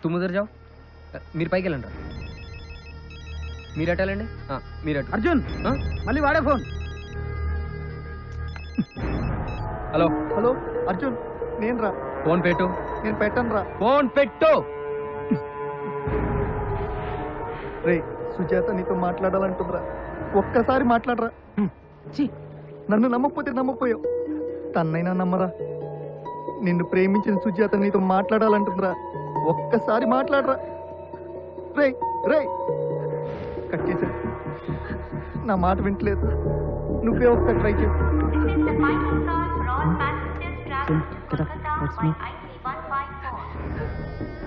तुम उधर जाओ మీరు పైకి వెళ్ళండి రా మీరు అటు వెళ్ళండి ఆ, మీరు అటు అర్జున్ ఆ? మళ్ళీ వాడే ఫోన్ హలో హలో అర్జున్ నేను రా ఫోన్ పెట్టు నేను పెట్టను రా ఫోన్ పెట్టు రే సుజాత నీతో మాట్లాడాలంటుందిరా ఒక్కసారి మాట్లాడరా ఛీ, నన్ను నమ్మకపోతే నమ్మపోయావు తన్నైనా నమ్మరా నిన్ను ప్రేమించిన సుజాత నీతో మాట్లాడాలంటుందిరా ఒక్కసారి మాట్లాడరా రే రే కట్ చేసా నా మాట వింటలేదు నువ్వే ఒకసారి ట్రై చేయి This is the final call for all passengers traveling to get up. Kolkata Let's by move. IC 154.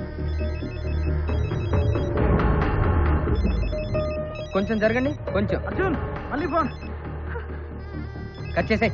కొంచెం జరగండి కొంచెం అర్జున్ మళ్ళీ ఫోన్ కట్ చేసే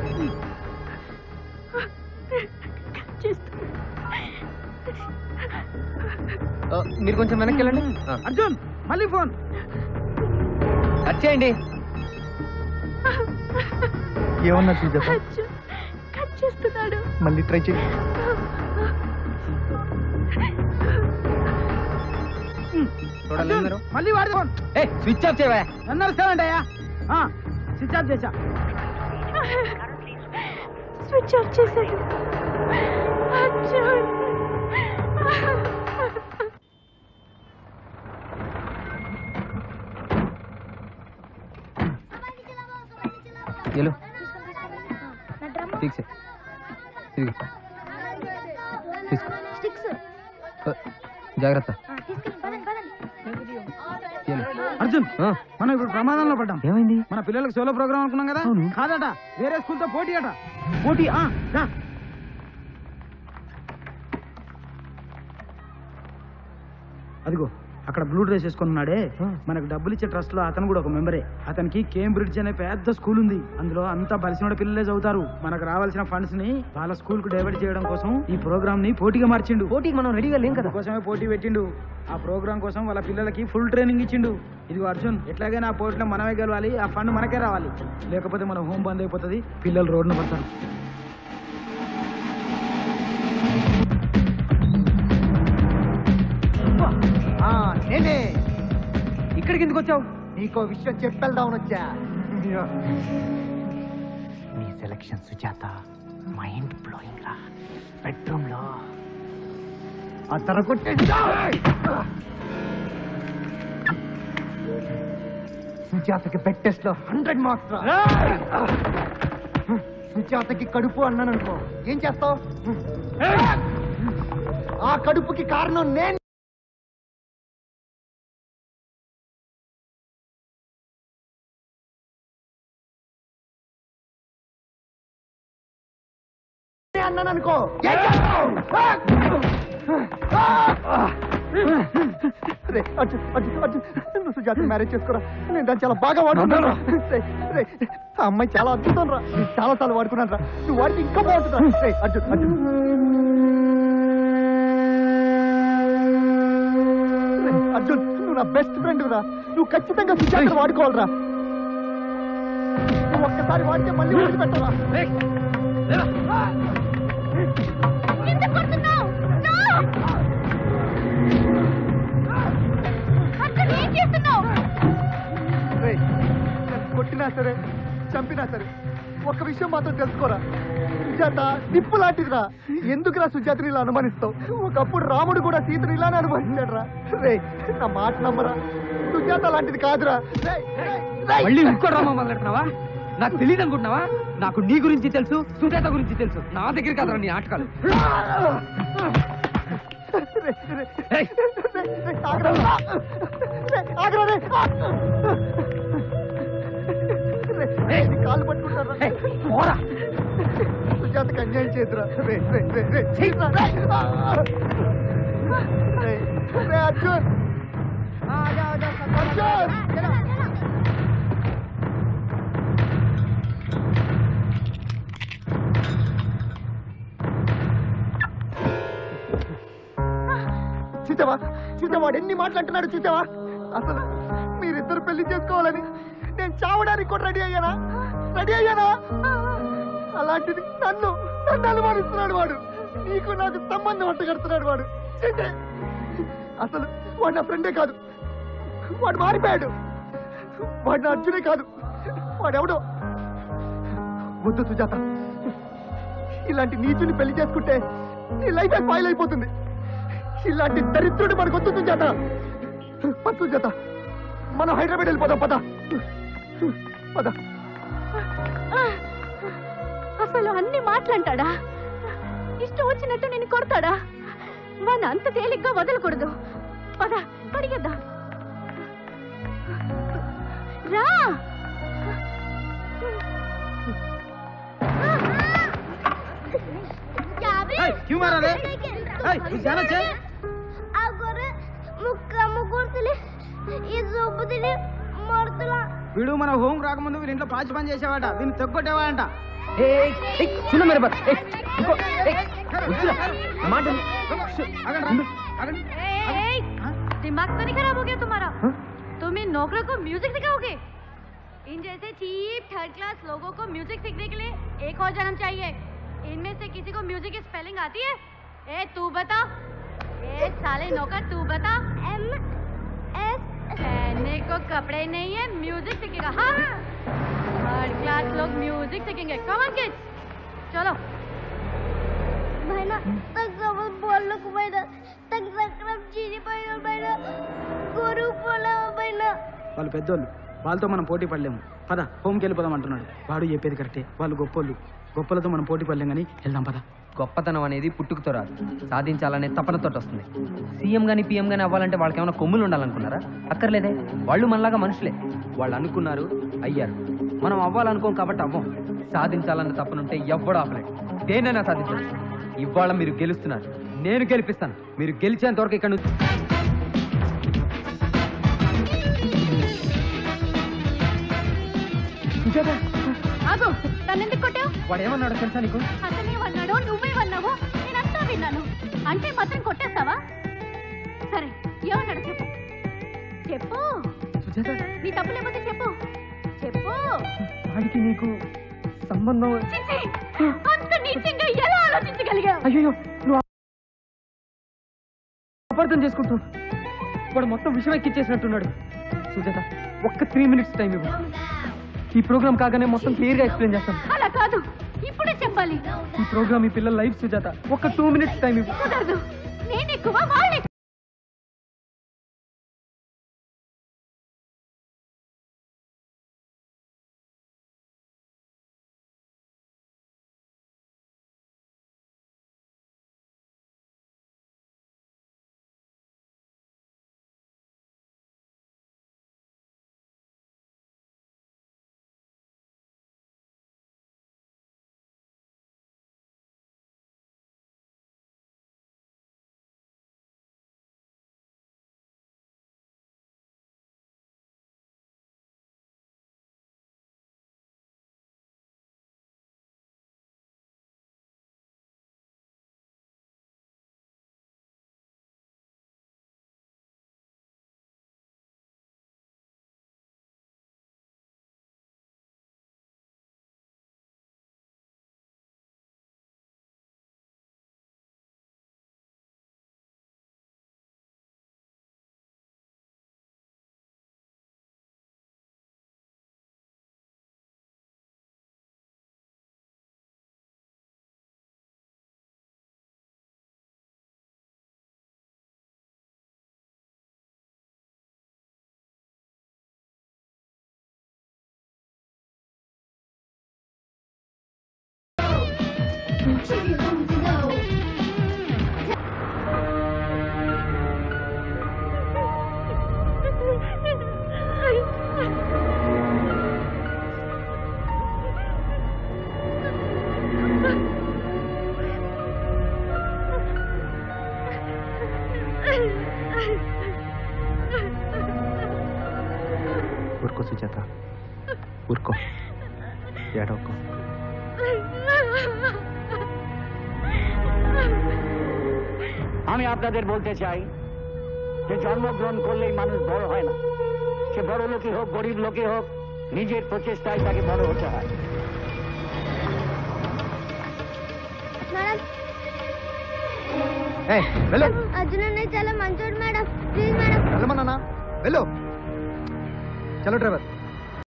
మీరు కొంచెం వెనక్కి వెళ్ళండి ఆ, అర్జున్ మళ్ళీ ఫోన్ కట్ చేయండి ఏమన్నా సుజాత కట్ చేస్తున్నాడు మళ్ళీ ట్రై చేయి చూడాలి అర్జున్, మీరు మళ్ళీ వాడే ఫోన్ ఏ స్విచ్ ఆఫ్ చేయవా ఎన్నర సెవెంట్ అయ్యా స్విచ్ ఆఫ్ చేశా స్విచ్ ఆఫ్ చేశాడు అర్జున్ ఎలు ఫిక్స్ ఇదిగో తీసుకో స్టిక్స్ ఆ, జాగ్రత్త తీసుకెళ్ళి పదండి పదండి ఎలు. అర్జున్ ఆ, మనం ఇప్పుడు ప్రమాదంలో పడ్డాం ఏమైంది మన పిల్లలకు సోలో ప్రోగ్రామ్ అనుకున్నాం కదా అవును. కాదట వేరే స్కూల్ తో పోటీ అట పోటీ ఆ, రా. అదిగో అక్కడ బ్లూ డ్రెస్ వేసుకుని ఉన్నాడే ఆ. మనకు డబ్బులు ఇచ్చే ట్రస్ట్ లో అతను కూడా ఒక మెంబరే అతనికి కేంబ్రిడ్జ్ అనే పెద్ద స్కూల్ ఉంది అందులో అంతా బలిసిన పిల్లలే చదువుతారు మనకు రావాల్సిన ఫండ్స్ ని వాళ్ళ స్కూల్ కు డైవర్ట్ చేయడం కోసం ఈ ప్రోగ్రామ్ ని పోటీగా మార్చిండు పోటీకి మనం రెడీగా లేం కదా కోసమే పోటీ పెట్టిండు ఆ ప్రోగ్రామ్ కోసం వాళ్ళ పిల్లలకి ఫుల్ ట్రైనింగ్ ఇచ్చిండు ఇదిగో అర్జున్ ఎట్లాగైనా ఆ పోటీలో మనమే గెలవాలి ఆ ఫండ్ మనకే రావాలి లేకపోతే మన హోమ్ బంద్ అయిపోతుంది పిల్లలు రోడ్డున పడతారు ఆ, నేనే ఇక్కడికి ఎందుకు వచ్చావు నీకో విషయం చెప్పెళ్దామని వచ్చా నీ సెలక్షన్ సుజాత మైండ్ బ్లోయింగ్ రా బెడ్రూమ్ లో అతను సుజాతకి బెడ్ టెస్ట్ లో హండ్రెడ్ మార్క్స్ రా సుజాతకి కడుపు అన్నాను అనుకో ఏం చేస్తావు ఆ కడుపుకి కారణం నేను అన్నాను అనుకో ఏం చేస్తావు? రే, అర్జున్, అర్జున్, అర్జున్, నువ్వు సుజాత మ్యారేజ్ చేసుకోరా నేను దాన్ని చాలా బాగా వాడుకున్నాను రా. రే, రే, ఆ అమ్మాయి చాలా అద్భుతం రా నేను చాలా సార్లు వాడుకున్నాను రా నువ్వు వాడికి ఇంకా బాగుంటుందా రే, అర్జున్ అర్జున్ రే, అర్జున్ నువ్వు నా బెస్ట్ ఫ్రెండ్ రా నువ్వు ఖచ్చితంగా సుజాత వాడుకోవాలిరా నువ్వు ఒక్కసారి వాడితే మళ్ళీ వదిలిపెట్టరా ఎందుకు కొడుతున్నావు No! అర్జున్ ఏం చేస్తున్నావు రేయ్, నన్ను కొట్టినా సరే చంపినా సరే ఒక్క విషయం మాత్రం తెలుసుకోరా సుజాత నిప్పు లాంటిదిరా ఎందుకురా సుజాతని ఇలా అనుమానిస్తావు ఒకప్పుడు రాముడు కూడా సీతని ఇలానే అనుమానించాడు రా రే నా మాట నమ్మరా సుజాత లాంటిది కాదురా రేయ్, రేయ్, రేయ్. మళ్ళీ ఇంకో డ్రామా మొదలెడుతున్నావా నాకు తెలియదు అనుకుంటున్నావా నాకు నీ గురించి తెలుసు సుజాత గురించి తెలుసు నా దగ్గర కాదురా నీ ఆటకాలు రేయ్, రేయ్, ఏయ్, రేయ్, రేయ్, ఆగరా. రేయ్, ఆగరా, రేయ్. రేయ్, రేయ్, నీ కాళ్ళు పట్టుకుంటారా ఏయ్, పోరా సుజాతకి అన్యాయం చేతురా రే రే రే రే చేయరా, రే. రే, రే, అర్జున్ అర్జున్ చూసావా చూసావా వాడు ఎన్ని మాట్లాడుతున్నాడు చూసావా అసలు మీరిద్దరు పెళ్లి చేసుకోవాలని నేను చావడానికి కూడా రెడీ అయ్యానా రెడీ అయ్యానా అలాంటిది నన్ను నన్ను అనుమానిస్తున్నాడు వాడు నీకు నాకు సంబంధం అంటగడుతున్నాడు వాడు ఛీ, ఛీ. అసలు వాడు నా ఫ్రెండే కాదు వాడు మారిపోయాడు వాడు నా అర్జునే కాదు వాడెవడో వద్దు సుజాత ఇలాంటి నీచుని పెళ్లి చేసుకుంటే నీ లైఫ్ స్పాయిల్ అయిపోతుంది ఇలాంటి దరిద్రుడు మనకు వద్దు సుజాత పద సుజాత మనం హైదరాబాద్ వెళ్ళిపోదాం పద పద అసలు అన్ని మాటలంటాడా ఇష్టం వచ్చినట్టు నేను కొడతాడా వాడిని అంత తేలిగ్గా వదలకూడదు పద పరిగెద్దాం రా क्यों मारा रे ए, तू जाना चाहे? अगर मुक्का मुकुर्तले ఈ చూపుతిని మడతలా వీడు మన హోమ్ రాకముందు వీళ్ళ ఇంట్లో పాచి పని చేసేవాట దీన్ని తొక్కొట్టేవాడంట ए, ए, सुनो मेरे बात ए, रुको, ए, रुको, మాట విను. ఆగండి, ఆగండి. ए, दिमाग तो नहीं खराब हो गया तुम्हारा हाँ? तुम इन नौकरों को म्यूजिक सिखाओगे इन जैसे चीप थर्ड क्लास लोगों को म्यूजिक सीखने के लिए एक और जन्म चाहिए इनमें से किसी को म्यूजिक की स्पेलिंग आती है ए तू बता ए साले नौकर तू बता ఎం ఎస్ पहनने को कपड़े नहीं है म्यूजिक सीखेगा हाँ थर्ड क्लास लोग म्यूजिक सीखेंगे कमन किड्स चलो పైన తగ్గ బోళ్ళకు పైన తగ్గ తగ్గ చీని పైన పైన గురు పొలం పైన వాళ్ళు పెద్దోళ్ళు వాళ్ళతో మనం పోటీ పడలేము పద హోమ్కి వెళ్ళిపోదాం అంటున్నాడు వాడు చెప్పేది కరెక్టే వాళ్ళు గొప్పోళ్ళు గొప్పలతో మనం పోటీ పడలేం కానీ వెళ్దాం పద గొప్పతనం అనేది పుట్టుకతో రాదు సాధించాలనే తపనతో వస్తుంది సీఎం గాని పిఎం గాని అవ్వాలంటే వాళ్ళకి ఏమైనా కొమ్ములు ఉండాలనుకున్నారా అక్కర్లేదే వాళ్ళు మనలాగా మనుషులే వాళ్ళు అనుకున్నారు అయ్యారు మనం అవ్వాలనుకోం కాబట్టి అవ్వం సాధించాలన్న తపనుంటే ఎవ్వడు ఆపలేడు దేనైనా సాధించవచ్చు ఇవాళ మీరు గెలుస్తున్నారు నేను గెలిపిస్తాను మీరు గెలిచేంత వరకు ఇక్కడ నుంచి సుజాత ఆగు తనెందుకు కొట్టావు వాడు ఏమన్నాడో తెలుసా నీకు అతనేమన్నాడో నువ్వేమన్నావో నేనంతా విన్నాను అంటే మాత్రం కొట్టేస్తావా సరే ఏమన్నాడు చెప్పు చెప్పు సుజాత నీ తప్పు లేకపోతే చెప్పు చెప్పు వాడికి నీకు సంబంధం చిచి! అంత నీచంగా ఎలా ఆలోచించగలిగావు అయ్యో నువ్వు అపార్థం చేసుకుంటూ వాడు మొత్తం విషయం ఎక్కిచ్చేసినట్టున్నాడు సుజాత ఒక్క త్రీ మినిట్స్ టైం ఇవ్వు ఈ ప్రోగ్రామ్ కాగానే మొత్తం క్లియర్ గా ఎక్స్ప్లెయిన్ చేస్తాను అలా కాదు ఇప్పుడే చెప్పాలి ఈ ప్రోగ్రామ్ ఈ పిల్లల లైఫ్ సుజాత ఒక్క టూ మినిట్స్ టైం ఇవ్వు కుదరదు నేను ఎక్కువ వాళ్ళు ఊరుకో సుజాత ఊరుకో ఏడవకో আমি আপনাদের বলতে চাই যে জন্মগ্রহণ করলেই মানুষ বড় হয় না সে বড় লোকই হোক গরিব লোকই হোক নিজের প্রচেষ্টায় তাকে বড় হতে হয় మేడం ఏయ్, వెళ్ళు అర్జున్ అన్నయ్య చాలా మంచోడు వెళ్ళు చలో డ్రైవర్